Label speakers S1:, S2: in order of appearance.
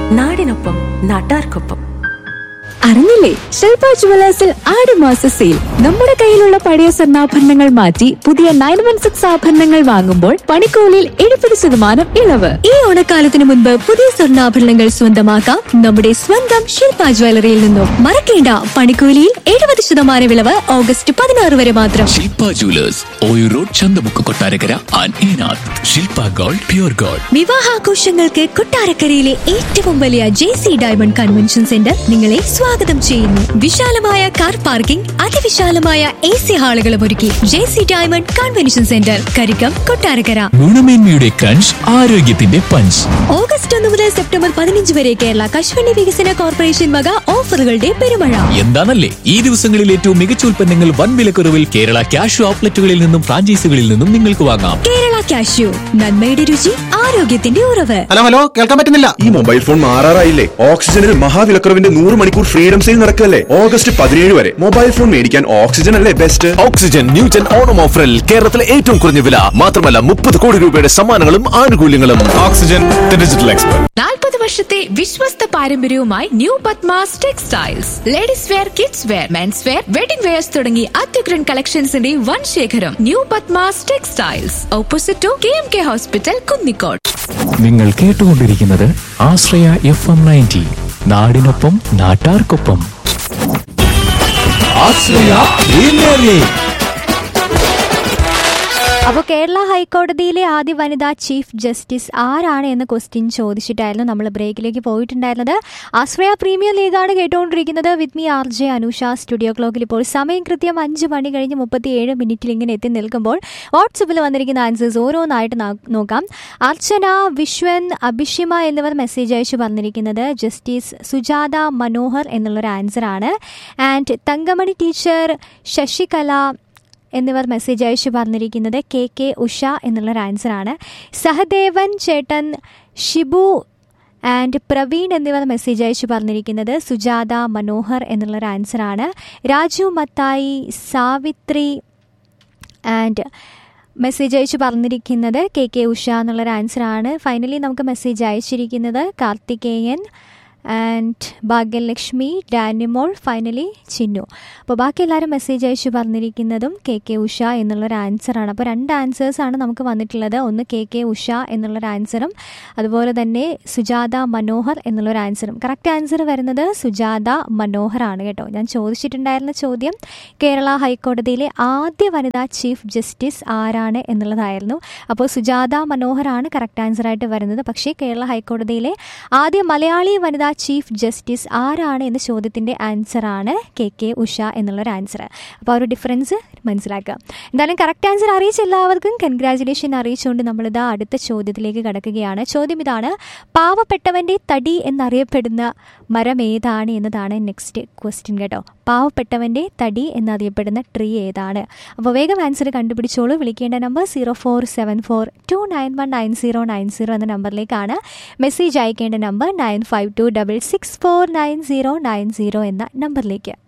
S1: നാടിനൊപ്പം നാട്ടാർക്കൊപ്പം
S2: അറിഞ്ഞില്ലേ ശില്പ ജുവലേഴ്സിൽ ആടുമാസ സെയിൽ നമ്മുടെ കയ്യിലുള്ള പഴയ സ്വർണ്ണാഭരണങ്ങൾ മാറ്റി പുതിയ നയൻ വൺ സിക്സ് ആഭരണങ്ങൾ വാങ്ങുമ്പോൾ പണിക്കൂലിയിൽ എഴുപത് ശതമാനം ഇളവ്
S3: ഈ ഓണക്കാലത്തിന് മുൻപ് പുതിയ സ്വർണ്ണാഭരണങ്ങൾ സ്വന്തമാക്കാം നമ്മുടെ സ്വന്തം ശില്പ ജ്വല്ലറിയിൽ നിന്നും മറക്കേണ്ട പണിക്കൂലിയിൽ എഴുപത് ശതമാനം ഇളവ് ഓഗസ്റ്റ് പതിനാറ് വരെ മാത്രം
S4: ശില്പ ജുവലേഴ്സ് ഓയു road Chanthamukku Kottarakkara and Enath Shilpa gold pure gold
S3: വിവാഹാഘോഷങ്ങൾക്ക് കൊട്ടാരക്കരയിലെ ഏറ്റവും വലിയ J C diamond convention centre നിങ്ങളെ സ്വാഗതം ചെയ്യുന്നു വിശാലമായ കാർ പാർക്കിംഗ് അതിവിശാലമായ എ സി ഹാളുകളും ഒരുക്കി J C diamond convention centre Karikkam Kottarakkara
S4: ഗുണമേന്മയുടെ ക്രഞ്ച് ആരോഗ്യത്തിന്റെ പഞ്ച്
S3: ഓഗസ്റ്റ് ഒന്ന് മുതൽ സെപ്റ്റംബർ പതിനഞ്ച് വരെ കേരള കശുവണ്ടി വികസന കോർപ്പറേഷൻ വക ഓഫറുകളുടെ പെരുമഴ
S4: എന്താണല്ലേ ഈ ദിവസങ്ങളിൽ ഏറ്റവും മികച്ച ഉൽപ്പന്നങ്ങൾ വൻ വിലക്കുറവിൽ കേരള ക്യാഷ് ഔട്ട്ലെറ്റുകളിൽ നിന്നും ഫ്രാഞ്ചൈസികളിൽ നിന്നും നിങ്ങൾക്ക് വാങ്ങാം
S3: കേരള കാഷ്യൂ നന്മയുടെ രുചി ആരോഗ്യത്തിന്റെ ഉറവ്
S5: ഹലോ ഹലോ കേൾക്കാൻ പറ്റുന്നില്ല
S6: ഈ മൊബൈൽ ഫോൺ മാറാറായില്ലേ ഓക്സിജനിൽ മഹാവിലക്കുറവിന്റെ നൂറ് മണിക്കൂർ ഫ്രീഡം സെയിൽ നടക്കല്ലേ ഓഗസ്റ്റ് പതിനേഴ് വരെ മൊബൈൽ ഫോൺ മേടിക്കാൻ ഓക്സിജൻ അല്ലേ ബെസ്റ്റ്
S7: ഓക്സിജൻ ന്യൂജൻ ഓണം ഓഫറിൽ കേരളത്തിലെ ഏറ്റവും കുറഞ്ഞ വില മാത്രമല്ല മുപ്പത് കോടി രൂപയുടെ സമ്മാനങ്ങളും ആനുകൂല്യങ്ങളും
S5: ഓക്സിജൻ ഡിജിറ്റൽ എക്സ്പെർട്ട്
S8: നാൽപ്പത് വർഷത്തെ വിശ്വസ്ത പാരമ്പര്യവുമായി new Padmas textiles ladies wear kids wear men's wear wedding wears തുടങ്ങി അത്യുഗ്രൻ കളക്ഷൻസിന്റെ വൻ ശേഖരം new Padmas textiles opposite to K M K hospital Kunnikode
S4: നിങ്ങൾ കേട്ടുകൊണ്ടിരിക്കുന്നത് ആശ്രയ എഫ് എം നയൻറ്റി നാടിനൊപ്പം നാട്ടാർക്കൊപ്പം ആശ്രയ
S9: അപ്പോൾ കേരള ഹൈക്കോടതിയിലെ ആദ്യ വനിതാ ചീഫ് ജസ്റ്റിസ് ആരാണ് എന്ന ക്വസ്റ്റ്യൻ ചോദിച്ചിട്ടായിരുന്നു നമ്മൾ ബ്രേക്കിലേക്ക് പോയിട്ടുണ്ടായിരുന്നത് ആശ്രയ പ്രീമിയർ ലീഗാണ് കേട്ടുകൊണ്ടിരിക്കുന്നത് with me R J Anusha studio ക്ലോക്കിൽ ഇപ്പോൾ സമയം കൃത്യം അഞ്ച് മണി കഴിഞ്ഞ് മുപ്പത്തിയേഴ് മിനിറ്റിൽ ഇങ്ങനെ എത്തി നിൽക്കുമ്പോൾ വാട്സപ്പിൽ വന്നിരിക്കുന്ന ആൻസേഴ്സ് ഓരോന്നായിട്ട് നാ- നോക്കാം അർച്ചന വിശ്വൻ അഭിഷിമ എന്നിവർ മെസ്സേജ് അയച്ചു പറഞ്ഞിരിക്കുന്നത് ജസ്റ്റിസ് സുജാത മനോഹർ എന്നുള്ളൊരു ആൻസറാണ് ആൻഡ് തങ്കമണി ടീച്ചർ ശശികല എന്നിവർ മെസ്സേജ് അയച്ചു പറഞ്ഞിരിക്കുന്നത് കെ കെ ഉഷ എന്നുള്ളൊരു ആൻസറാണ് സഹദേവൻ ചേട്ടൻ ഷിബു ആൻഡ് പ്രവീൺ എന്നിവർ മെസ്സേജ് അയച്ചു പറഞ്ഞിരിക്കുന്നത് സുജാത മനോഹർ എന്നുള്ളൊരു ആൻസറാണ് രാജു മത്തായി സാവിത്രി ആൻഡ് മെസ്സേജ് അയച്ചു പറഞ്ഞിരിക്കുന്നത് കെ കെ ഉഷ എന്നുള്ളൊരു ആൻസറാണ് ഫൈനലി നമുക്ക് മെസ്സേജ് അയച്ചിരിക്കുന്നത് കാർത്തികേയൻ ആൻഡ് ഭാഗ്യലക്ഷ്മി ഡാനിമോൾ ഫൈനലി ചിന്നു അപ്പോൾ ബാക്കി എല്ലാവരും മെസ്സേജ് അയച്ചു പറഞ്ഞിരിക്കുന്നതും കെ കെ ഉഷ എന്നുള്ളൊരു ആൻസറാണ് അപ്പോൾ രണ്ട് ആൻസേഴ്സാണ് നമുക്ക് വന്നിട്ടുള്ളത് ഒന്ന് കെ കെ ഉഷ എന്നുള്ളൊരു ആൻസറും അതുപോലെ തന്നെ സുജാത മനോഹർ എന്നുള്ളൊരു ആൻസറും കറക്റ്റ് ആൻസർ വരുന്നത് സുജാത മനോഹർ ആണ് കേട്ടോ ഞാൻ ചോദിച്ചിട്ടുണ്ടായിരുന്ന ചോദ്യം കേരള ഹൈക്കോടതിയിലെ ആദ്യ വനിതാ ചീഫ് ജസ്റ്റിസ് ആരാണ് എന്നുള്ളതായിരുന്നു അപ്പോൾ സുജാത മനോഹറാണ് കറക്റ്റ് ആൻസറായിട്ട് വരുന്നത് പക്ഷേ കേരള ഹൈക്കോടതിയിലെ ആദ്യ മലയാളി വനിതാ ചീഫ് ജസ്റ്റിസ് ആരാണ് എന്ന ചോദ്യത്തിൻ്റെ ആൻസറാണ് കെ കെ ഉഷ എന്നുള്ളൊരു ആൻസർ അപ്പോൾ ആ ഒരു ഡിഫറൻസ് മനസ്സിലാക്കുക എന്തായാലും കറക്റ്റ് ആൻസർ അറിയിച്ച എല്ലാവർക്കും കൺഗ്രാചുലേഷൻ അറിയിച്ചുകൊണ്ട് നമ്മളിതാ അടുത്ത ചോദ്യത്തിലേക്ക് കടക്കുകയാണ് ചോദ്യം ഇതാണ് പാവപ്പെട്ടവൻ്റെ തടി എന്നറിയപ്പെടുന്ന മരം ഏതാണ് എന്നതാണ് നെക്സ്റ്റ് ക്വസ്റ്റ്യൻ കേട്ടോ പാവപ്പെട്ടവൻ്റെ തടി എന്നറിയപ്പെടുന്ന ട്രീ ഏതാണ് അപ്പോൾ വേഗം ആൻസർ കണ്ടുപിടിച്ചോളൂ വിളിക്കേണ്ട number zero four seven four two nine one nine zero nine zero എന്ന നമ്പറിലേക്കാണ് മെസ്സേജ് അയക്കേണ്ട number nine five two double six four nine zero nine zero എന്ന നമ്പറിലേക്ക്